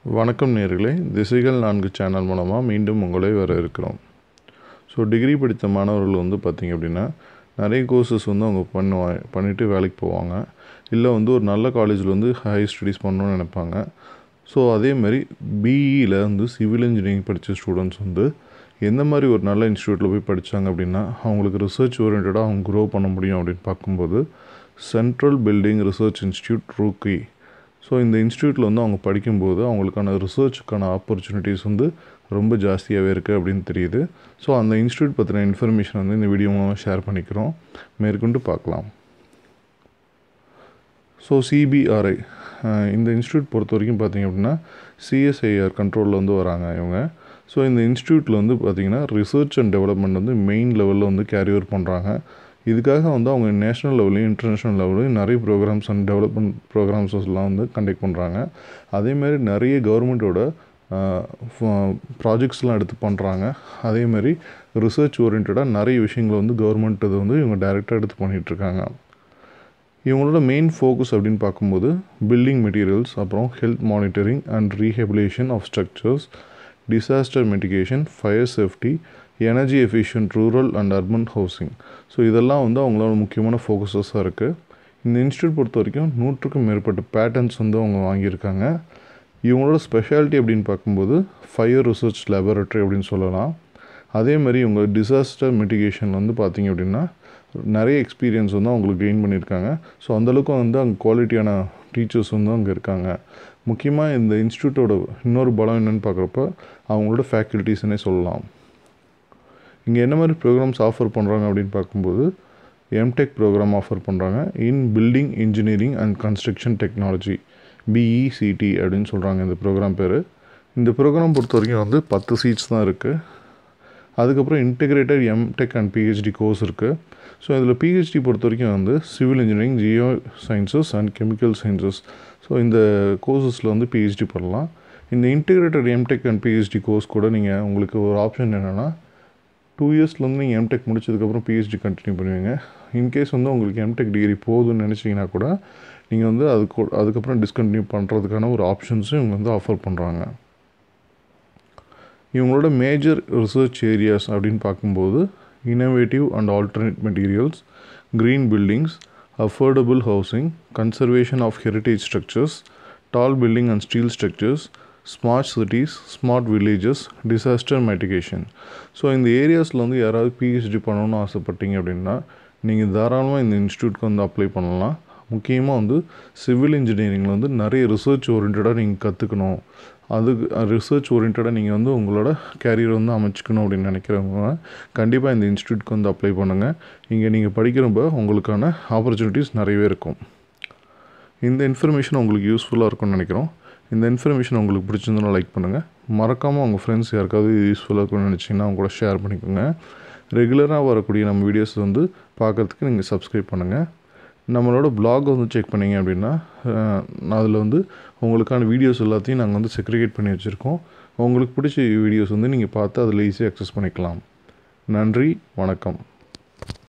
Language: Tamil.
வணக்கம் நேர்களே திசைகள் நான்கு சேனல் மூலமாக மீண்டும் உங்களை வர இருக்கிறோம் ஸோ டிகிரி படித்த மாணவர்கள் வந்து பார்த்திங்க அப்படின்னா நிறைய கோர்சஸ் வந்து அவங்க பண்ணுவா பண்ணிவிட்டு வேலைக்கு போவாங்க இல்லை வந்து ஒரு நல்ல காலேஜில் வந்து ஹை ஸ்டடீஸ் பண்ணணும்னு நினைப்பாங்க ஸோ அதேமாதிரி பிஇயில் வந்து சிவில் இன்ஜினியரிங் படித்த ஸ்டூடெண்ட்ஸ் வந்து எந்த மாதிரி ஒரு நல்ல இன்ஸ்டியூட்டில் போய் படித்தாங்க அப்படின்னா அவங்களுக்கு ரிசர்ச் ஓரியன்டாக அவங்க க்ரோ பண்ண முடியும் அப்படின்னு பார்க்கும்போது central building research institute Roorkee so இந்த இன்ஸ்டியூட்டில் வந்து அவங்க படிக்கும்போது அவங்களுக்கான ரிசர்ச்சுக்கான ஆப்பர்ச்சுனிட்டிஸ் வந்து ரொம்ப ஜாஸ்தியாகவே இருக்குது அப்படின்னு தெரியுது ஸோ அந்த இன்ஸ்டியூட் பற்றின இன்ஃபர்மேஷன் வந்து இந்த வீடியோ மூலமாக ஷேர் பண்ணிக்கிறோம் மேற்கொண்டு பார்க்கலாம் ஸோ சிபிஆர்ஐ இந்த இன்ஸ்டியூட் பொறுத்த வரைக்கும் பார்த்திங்க அப்படின்னா சிஎஸ்ஐஆர் கண்ட்ரோலில் வந்து வராங்க இவங்க ஸோ இந்த இன்ஸ்டியூட்டில் வந்து பார்த்திங்கன்னா ரிசர்ச் அண்ட் டெவலப்மெண்ட் வந்து மெயின் லெவலில் வந்து கேரி ஓவர் பண்ணுறாங்க இதுக்காக வந்து அவங்க நேஷ்னல் லெவலையும் இன்டர்நேஷ்னல் லெவலையும் நிறைய ப்ரோக்ராம்ஸ் அண்ட் டெவலப்மெண்ட் ப்ரோக்ராம்ஸஸ்லாம் வந்து கண்டக்ட் பண்ணுறாங்க அதேமாதிரி நிறைய கவர்மெண்ட்டோட ப்ராஜெக்ட்ஸ்லாம் எடுத்து பண்ணுறாங்க அதேமாதிரி ரிசர்ச் ஓரியன்டாக நிறைய விஷயங்களை வந்து கவர்மெண்ட் இது வந்து இவங்க டைரெக்டாக எடுத்து பண்ணிகிட்ருக்காங்க இவங்களோட மெயின் ஃபோக்கஸ் அப்படின்னு பார்க்கும்போது பில்டிங் மெட்டீரியல்ஸ் அப்புறம் health monitoring and rehabilitation of structures disaster mitigation fire safety energy efficient rural and urban housing so இதெல்லாம் வந்து அவங்களோட முக்கியமான ஃபோக்கஸஸாக இருக்குது இந்த இன்ஸ்டியூட் பொறுத்த வரைக்கும் நூற்றுக்கும் மேற்பட்ட பேட்டர்ன்ஸ் வந்து அவங்க வாங்கியிருக்காங்க இவங்களோட ஸ்பெஷாலிட்டி அப்படின்னு பார்க்கும்போது ஃபயர் ரிசர்ச் லேபரட்டரி அப்படின்னு சொல்லலாம் அதே மாதிரி இவங்க டிசாஸ்டர் மிட்டிகேஷன் வந்து பார்த்திங்க அப்படின்னா நிறைய எக்ஸ்பீரியன்ஸ் வந்து அவங்களுக்கு கெயின் பண்ணியிருக்காங்க ஸோ அந்தளவுக்கு வந்து அங்கே குவாலிட்டியான டீச்சர்ஸ் வந்து அங்கே இருக்காங்க முக்கியமாக இந்த இன்ஸ்டியூட்டோட இன்னொரு பலம் என்னென்னு பார்க்குறப்ப அவங்களோட ஃபேக்கல்ட்டிஸ்னே சொல்லலாம் இங்கே என்ன மாதிரி ப்ரோக்ராம்ஸ் ஆஃபர் பண்ணுறாங்க அப்படின்னு பார்க்கும்போது எம்டெக் ப்ரோக்ராம் ஆஃபர் பண்ணுறாங்க in building engineering and construction technology BECT அப்படின்னு சொல்கிறாங்க இந்த ப்ரோக்ராம் பேர் இந்த ப்ரோக்ராம் பொறுத்த வரைக்கும் வந்து பத்து சீட்ஸ் தான் இருக்குது அதுக்கப்புறம் integrated MTech and PhD course இருக்குது ஸோ இதில் பிஹெச்டி பொறுத்த வரைக்கும் வந்து civil engineering geosciences and chemical sciences so இந்த கோர்சஸில் வந்து பிஹெச்டி பண்ணலாம் இந்த integrated MTech and PhD course கூட நீங்கள் உங்களுக்கு ஒரு ஆப்ஷன் என்னென்னா டூ இயர்ஸ்லேருந்து நீங்கள் எம்டெக் முடிச்சதுக்கப்புறம் பிஹெச்டி கண்டினியூ பண்ணுவீங்க இன்கேஸ் வந்து உங்களுக்கு எம்டெக் டிகிரி போதும்னு நினச்சிங்கன்னா கூட நீங்கள் வந்து அதுக்கு அதுக்கப்புறம் டிஸ்கண்டினியூ பண்ணுறதுக்கான ஒரு ஆப்ஷன்ஸும் இவங்க வந்து ஆஃபர் பண்ணுறாங்க இவங்களோட மேஜர் ரிசர்ச் ஏரியாஸ் அப்படின்னு பார்க்கும்போது innovative and alternate materials green buildings affordable housing conservation of heritage structures tall building and steel structures smart cities smart villages disaster mitigation so இந்த ஏரியாஸில் வந்து யாராவது பிஹெச்டி பண்ணணும்னு ஆசைப்பட்டீங்க அப்படின்னா நீங்கள் தாராளமாக இந்த இன்ஸ்டியூட்க்கு வந்து அப்ளை பண்ணலாம் முக்கியமாக வந்து சிவில் இன்ஜினியரிங்கில் வந்து நிறைய ரிசர்ச் ஓரியன்டாக நீங்கள் கற்றுக்கணும் அதுக்கு ரிசர்ச் ஓரியன்டாக நீங்கள் வந்து உங்களோட கேரியர் வந்து அமைச்சிக்கணும் அப்படின்னு நினைக்கிறவங்க கண்டிப்பாக இந்த இன்ஸ்டியூட்க்கு வந்து அப்ளை பண்ணுங்கள் இங்கே நீங்கள் படிக்கிறப்ப உங்களுக்கான ஆப்பர்ச்சுனிட்டிஸ் நிறையவே இருக்கும் இந்த இன்ஃபர்மேஷன் உங்களுக்கு யூஸ்ஃபுல்லாக இருக்கும்னு நினைக்கிறோம் இந்த இன்ஃபர்மேஷன் உங்களுக்கு பிடிச்சிருந்தனா லைக் பண்ணுங்கள் மறக்காமல் உங்கள் ஃப்ரெண்ட்ஸ் யாருக்காவது யூஸ்ஃபுல்லாக இருக்கும்னு நினச்சிங்கன்னா அவங்க கூட ஷேர் பண்ணிக்கோங்க ரெகுலராக வரக்கூடிய நம்ம வீடியோஸ் வந்து பார்க்குறதுக்கு நீங்கள் சப்ஸ்கிரைப் பண்ணுங்கள் நம்மளோட பிளாக் வந்து செக் பண்ணிங்க அப்படின்னா அதில் வந்து உங்களுக்கான வீடியோஸ் எல்லாத்தையும் நாங்கள் வந்து செக்ரிகேட் பண்ணி வச்சுருக்கோம் உங்களுக்கு பிடிச்ச வீடியோஸ் வந்து நீங்கள் பார்த்து அதில் ஈஸியாக அக்சஸ் பண்ணிக்கலாம் நன்றி வணக்கம்